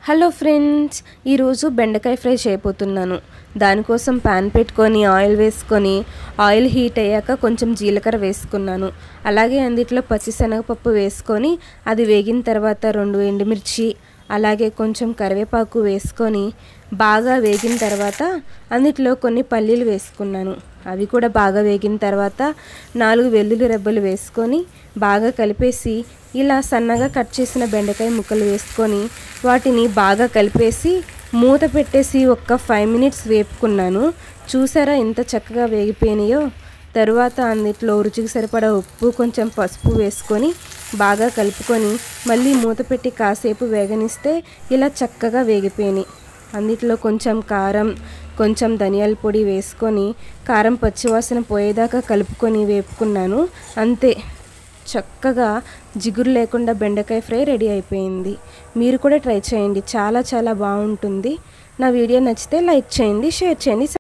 hello friends ఈరోజు బెండకాయ fry చేయబోతున్నాను దానికోసం ప్యాన్ పెట్టుకొని ఆయిల్ వేసుకొని ఆయిల్ హీట్ అయ్యాక కొంచెం జీలకర్ర వేసుకున్నాను అలాగే అందులో పచ్చిశనగపప్పు వేసుకొని అది వేగిన తర్వాత రెండు ఎండుమిర్చి అలాగే కొంచెం కరివేపాకు వేసుకొని బాగా వేగిన తర్వాత అందులో కొన్ని పల్లీలు వేసుకున్నాను అవి కూడా బాగా వేగిన తర్వాత నాలుగు వెల్లుల్లి రెబ్బలు వేసుకొని బాగా కలిపేసి ఇలా సన్నగా కట్ చేసిన బెండకాయ ముక్కలు వేసుకొని వాటిని బాగా కలిపేసి మూత పెట్టేసి ఒక్క ఫైవ్ మినిట్స్ వేపుకున్నాను చూసారా ఎంత చక్కగా వేగిపోయినాయో తరువాత అందులో రుచికి సరిపడా ఉప్పు కొంచెం పసుపు వేసుకొని బాగా కలుపుకొని మళ్ళీ మూత పెట్టి కాసేపు వేగనిస్తే ఇలా చక్కగా వేగిపోయినాయి అందులో కొంచెం కారం కొంచెం ధనియాల పొడి వేసుకొని కారం పచ్చివాసన పోయేదాకా కలుపుకొని వేపుకున్నాను అంతే చక్కగా జిగురు లేకుండా బెండకాయ ఫ్రై రెడీ అయిపోయింది మీరు కూడా ట్రై చేయండి చాలా చాలా బాగుంటుంది నా వీడియో నచ్చితే లైక్ చేయండి షేర్ చేయండి